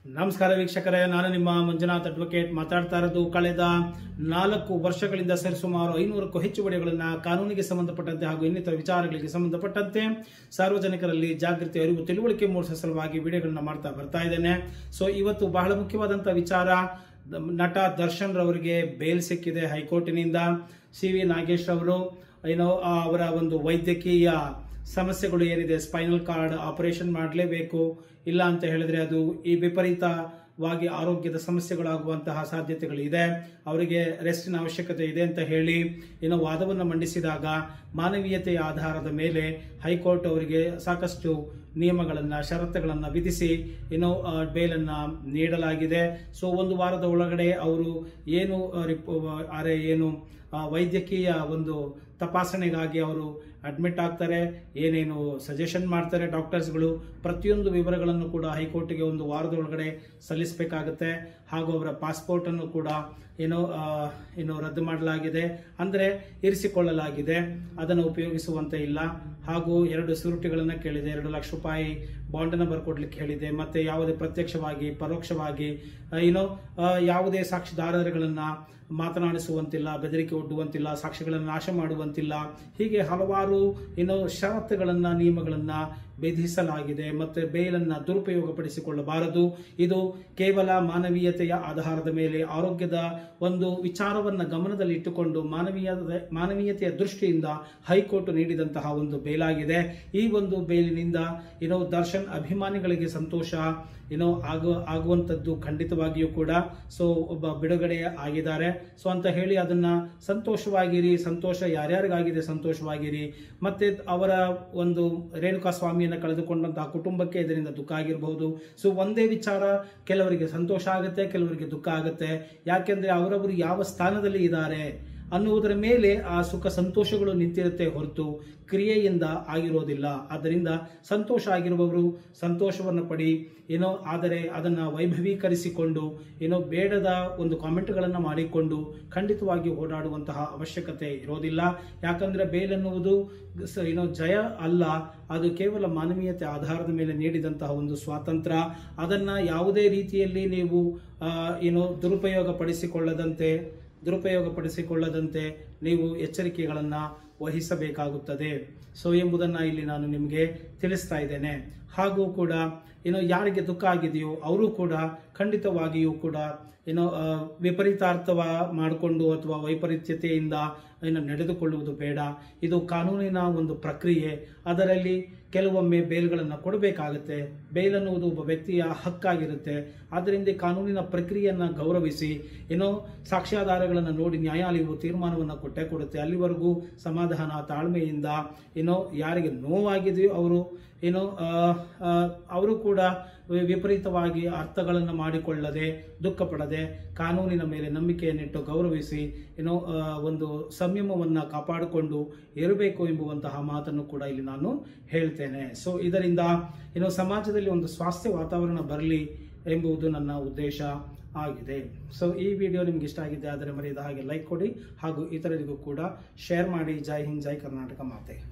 ನಮಸ್ಕಾರ ವೀಕ್ಷಕರೇ ನಾನು ನಿಮ್ಮ ಮಂಜುನಾಥ್ ಅಡ್ವೊಕೇಟ್ ಮಾತಾಡ್ತಾ ಇರೋದು ಕಳೆದ ನಾಲ್ಕು ವರ್ಷಗಳಿಂದ ಸರಿಸುಮಾರು ಐನೂರಕ್ಕೂ ಹೆಚ್ಚು ವಿಡಿಯೋಗಳನ್ನು ಕಾನೂನಿಗೆ ಸಂಬಂಧಪಟ್ಟಂತೆ ಹಾಗೂ ಇನ್ನಿತರ ವಿಚಾರಗಳಿಗೆ ಸಂಬಂಧಪಟ್ಟಂತೆ ಸಾರ್ವಜನಿಕರಲ್ಲಿ ಜಾಗೃತಿ ಅರಿವು ತಿಳುವಳಿಕೆ ಮೂಡಿಸುವ ಸಲುವಾಗಿ ವಿಡಿಯೋಗಳನ್ನ ಮಾಡ್ತಾ ಬರ್ತಾ ಇದ್ದೇನೆ ಸೊ ಇವತ್ತು ಬಹಳ ಮುಖ್ಯವಾದಂಥ ವಿಚಾರ ನಟ ದರ್ಶನ್ ರವರಿಗೆ ಬೇಲ್ ಸಿಕ್ಕಿದೆ ಹೈಕೋರ್ಟಿನಿಂದ ಸಿ ವಿ ನಾಗೇಶ್ ಅವರು ಏನೋ ಆ, ಅವರ ಒಂದು ವೈದ್ಯಕೀಯ ಸಮಸ್ಯೆಗಳು ಏನಿದೆ ಸ್ಪೈನಲ್ ಕಾರ್ಡ್ ಆಪರೇಷನ್ ಮಾಡಲೇಬೇಕು ಇಲ್ಲ ಅಂತ ಹೇಳಿದ್ರೆ ಅದು ಈ ವಿಪರೀತವಾಗಿ ಆರೋಗ್ಯದ ಸಮಸ್ಯೆಗಳಾಗುವಂತಹ ಸಾಧ್ಯತೆಗಳು ಇದೆ ಅವರಿಗೆ ರೆಸ್ಟಿನ ಅವಶ್ಯಕತೆ ಇದೆ ಅಂತ ಹೇಳಿ ಏನೋ ವಾದವನ್ನು ಮಂಡಿಸಿದಾಗ ಮಾನವೀಯತೆಯ ಆಧಾರದ ಮೇಲೆ ಹೈಕೋರ್ಟ್ ಅವರಿಗೆ ಸಾಕಷ್ಟು ನಿಯಮಗಳನ್ನು ಷರತ್ತುಗಳನ್ನು ವಿಧಿಸಿ ಏನೋ ಆ, ಬೇಲನ್ನ ನೀಡಲಾಗಿದೆ ಸೊ ಒಂದು ವಾರದ ಒಳಗಡೆ ಅವರು ಏನು ಆ, ರಿಪ್- ಅರೆ ಏನು ಆ, ವೈದ್ಯಕೀಯ ಒಂದು ತಪಾಸಣೆಗಾಗಿ ಅವರು ಅಡ್ಮಿಟ್ ಆಗ್ತಾರೆ ಏನೇನು ಸಜೆಷನ್ ಮಾಡ್ತಾರೆ ಡಾಕ್ಟರ್ಸ್ಗಳು ಪ್ರತಿಯೊಂದು ವಿವರಗಳನ್ನು ಕೂಡ ಹೈಕೋರ್ಟ್ಗೆ ಒಂದು ವಾರದ ಒಳಗಡೆ ಸಲ್ಲಿಸಬೇಕಾಗುತ್ತೆ ಹಾಗೂ ಅವರ ಪಾಸ್ಪೋರ್ಟನ್ನು ಕೂಡ ಏನೋ ಆ, ಏನೋ ರದ್ದು ಮಾಡಲಾಗಿದೆ ಅಂದರೆ ಇರಿಸಿಕೊಳ್ಳಲಾಗಿದೆ ಅದನ್ನು ಉಪಯೋಗಿಸುವಂತೆ ಇಲ್ಲ ಹಾಗೂ ಎರಡು ಸುರುಟಿಗಳನ್ನು ಕೇಳಿದೆ ಎರಡು ಲಕ್ಷ ರೂಪಾಯಿ ಬಾಂಡನ್ನು ಬರ್ಕೊಡ್ಲಿಕ್ಕೆ ಹೇಳಿದೆ ಮತ್ತೆ ಯಾವುದೇ ಪ್ರತ್ಯಕ್ಷವಾಗಿ ಪರೋಕ್ಷವಾಗಿ ಆ, ಏನೋ ಆ, ಯಾವುದೇ ಸಾಕ್ಷಿದಾರರುಗಳನ್ನು ಮಾತನಾಡಿಸುವಂತಿಲ್ಲ ಬೆದರಿಕೆ ಒಡ್ಡುವಂತಿಲ್ಲ ಸಾಕ್ಷಿಗಳನ್ನು ನಾಶ ಮಾಡುವಂತಿಲ್ಲ ಹೀಗೆ ಹಲವಾರು ಏನೋ ಷರತ್ತುಗಳನ್ನು ನಿಯಮಗಳನ್ನು ವಿಧಿಸಲಾಗಿದೆ ಮತ್ತು ಬೇಲನ್ನು ದುರುಪಯೋಗಪಡಿಸಿಕೊಳ್ಳಬಾರದು ಇದು ಕೇವಲ ಮಾನವೀಯತೆಯ ಆಧಾರದ ಮೇಲೆ ಆರೋಗ್ಯದ ಒಂದು ವಿಚಾರವನ್ನು ಗಮನದಲ್ಲಿ ಇಟ್ಟುಕೊಂಡು ಮಾನವೀಯ ಮಾನವೀಯತೆಯ ದೃಷ್ಟಿಯಿಂದ ಹೈಕೋರ್ಟ್ ನೀಡಿದಂತಹ ಒಂದು ಬೇಲಾಗಿದೆ ಈ ಒಂದು ಬೇಲಿನಿಂದ ಏನೋ ದರ್ಶನ್ ಅಭಿಮಾನಿಗಳಿಗೆ ಸಂತೋಷ ಏನೋ ಆಗುವ ಆಗುವಂಥದ್ದು ಖಂಡಿತವಾಗಿಯೂ ಕೂಡ ಸೊ ಒಬ್ಬ ಬಿಡುಗಡೆ ಆಗಿದ್ದಾರೆ ಸೊ ಅಂತ ಹೇಳಿ ಅದನ್ನ ಸಂತೋಷವಾಗಿರಿ ಸಂತೋಷ ಯಾರ್ಯಾರಿಗಾಗಿದೆ ಸಂತೋಷವಾಗಿರಿ ಮತ್ತೆ ಅವರ ಒಂದು ರೇಣುಕಾ ಸ್ವಾಮಿಯನ್ನು ಕಳೆದುಕೊಂಡಂತಹ ಕುಟುಂಬಕ್ಕೆ ಇದರಿಂದ ದುಃಖ ಆಗಿರಬಹುದು ಸೊ ಒಂದೇ ವಿಚಾರ ಕೆಲವರಿಗೆ ಸಂತೋಷ ಆಗುತ್ತೆ ಕೆಲವರಿಗೆ ದುಃಖ ಆಗುತ್ತೆ ಯಾಕೆಂದ್ರೆ ಅವರವರು ಯಾವ ಸ್ಥಾನದಲ್ಲಿ ಇದ್ದಾರೆ ಅನ್ನುವುದರ ಮೇಲೆ ಆ ಸುಖ ಸಂತೋಷಗಳು ನಿಂತಿರುತ್ತೆ ಹೊರತು ಕ್ರಿಯೆಯಿಂದ ಆಗಿರೋದಿಲ್ಲ ಆದ್ದರಿಂದ ಸಂತೋಷ ಆಗಿರುವವರು ಸಂತೋಷವನ್ನು ಪಡಿ ಏನೋ ಆದರೆ ಅದನ್ನು ವೈಭವೀಕರಿಸಿಕೊಂಡು ಏನೋ ಬೇಡದ ಒಂದು ಕಾಮೆಂಟ್ಗಳನ್ನು ಮಾಡಿಕೊಂಡು ಖಂಡಿತವಾಗಿ ಓಡಾಡುವಂತಹ ಅವಶ್ಯಕತೆ ಇರೋದಿಲ್ಲ ಯಾಕಂದ್ರೆ ಬೇಲ್ ಎನ್ನುವುದು ಸ- ಏನೋ ಜಯ ಅಲ್ಲ ಅದು ಕೇವಲ ಮಾನವೀಯತೆ ಆಧಾರದ ಮೇಲೆ ನೀಡಿದಂತಹ ಒಂದು ಸ್ವಾತಂತ್ರ್ಯ ಅದನ್ನ ಯಾವುದೇ ರೀತಿಯಲ್ಲಿ ನೀವು ಆ, ಏನೋ ದುರುಪಯೋಗ ಪಡಿಸಿಕೊಳ್ಳದಂತೆ ದುರುಪಯೋಗಪಡಿಸಿಕೊಳ್ಳದಂತೆ ನೀವು ಎಚ್ಚರಿಕೆಗಳನ್ನು ವಹಿಸಬೇಕಾಗುತ್ತದೆ ಸೊ ಎಂಬುದನ್ನು ಇಲ್ಲಿ ನಾನು ನಿಮಗೆ ತಿಳಿಸ್ತಾ ಇದ್ದೇನೆ ಹಾಗೂ ಕೂಡ ಏನೋ ಯಾರಿಗೆ ದುಃಖ ಆಗಿದೆಯೋ ಅವರು ಕೂಡ ಖಂಡಿತವಾಗಿಯೂ ಕೂಡ ಏನೋ ಆ, ವಿಪರೀತಾರ್ಥವ ಮಾಡಿಕೊಂಡು ಅಥವಾ ವೈಪರೀತ್ಯತೆಯಿಂದ ಏನು ನಡೆದುಕೊಳ್ಳುವುದು ಬೇಡ ಇದು ಕಾನೂನಿನ ಒಂದು ಪ್ರಕ್ರಿಯೆ ಅದರಲ್ಲಿ ಕೆಲವೊಮ್ಮೆ ಬೇಲ್ಗಳನ್ನು ಕೊಡಬೇಕಾಗುತ್ತೆ ಬೇಲ್ ಅನ್ನುವುದು ಒಬ್ಬ ವ್ಯಕ್ತಿಯ ಹಕ್ಕಾಗಿರುತ್ತೆ ಆದ್ದರಿಂದ ಈ ಕಾನೂನಿನ ಪ್ರಕ್ರಿಯೆಯನ್ನು ಗೌರವಿಸಿ ಏನೋ ಸಾಕ್ಷ್ಯಾಧಾರಗಳನ್ನು ನೋಡಿ ನ್ಯಾಯಾಲಯವು ತೀರ್ಮಾನವನ್ನು ಕೊಟ್ಟೇ ಕೊಡುತ್ತೆ ಅಲ್ಲಿವರೆಗೂ ಸಮಾಧಾನ ತಾಳ್ಮೆಯಿಂದ ಏನೋ ಯಾರಿಗೆ ನೋವಾಗಿದೆಯೋ ಅವರು ಏನೋ ಆ, ಆ, ಅವರು ಕೂಡ ವಿ- ವಿಪರೀತವಾಗಿ ಅರ್ಥಗಳನ್ನು ಮಾಡಿಕೊಳ್ಳದೆ ದುಃಖ ಪಡದೆ ಕಾನೂನಿನ ಮೇಲೆ ನಂಬಿಕೆಯನ್ನಿಟ್ಟು ಗೌರವಿಸಿ ಏನೋ ಆ, ಒಂದು ಸಂಯಮವನ್ನು ಕಾಪಾಡಿಕೊಂಡು ಇರಬೇಕು ಎಂಬುವಂತಹ ಮಾತನ್ನು ಕೂಡ ಇಲ್ಲಿ ನಾನು ಹೇಳ್ತೇನೆ ಸೊ ಇದರಿಂದ ಏನೋ ಸಮಾಜದಲ್ಲಿ ಒಂದು ಸ್ವಾಸ್ಥ್ಯ ವಾತಾವರಣ ಬರಲಿ ಎಂಬುದು ನನ್ನ ಉದ್ದೇಶ ಆಗಿದೆ ಸೊ ಈ ವಿಡಿಯೋ ನಿಮ್ಗೆ ಇಷ್ಟ ಆಗಿದೆ ಆದರೆ ಮರೆಯದ ಹಾಗೆ ಲೈಕ್ ಕೊಡಿ ಹಾಗೂ ಇತರರಿಗೂ ಕೂಡ ಶೇರ್ ಮಾಡಿ ಜೈ ಹಿಂದ್ ಜೈ ಕರ್ನಾಟಕ ಮಾತೆ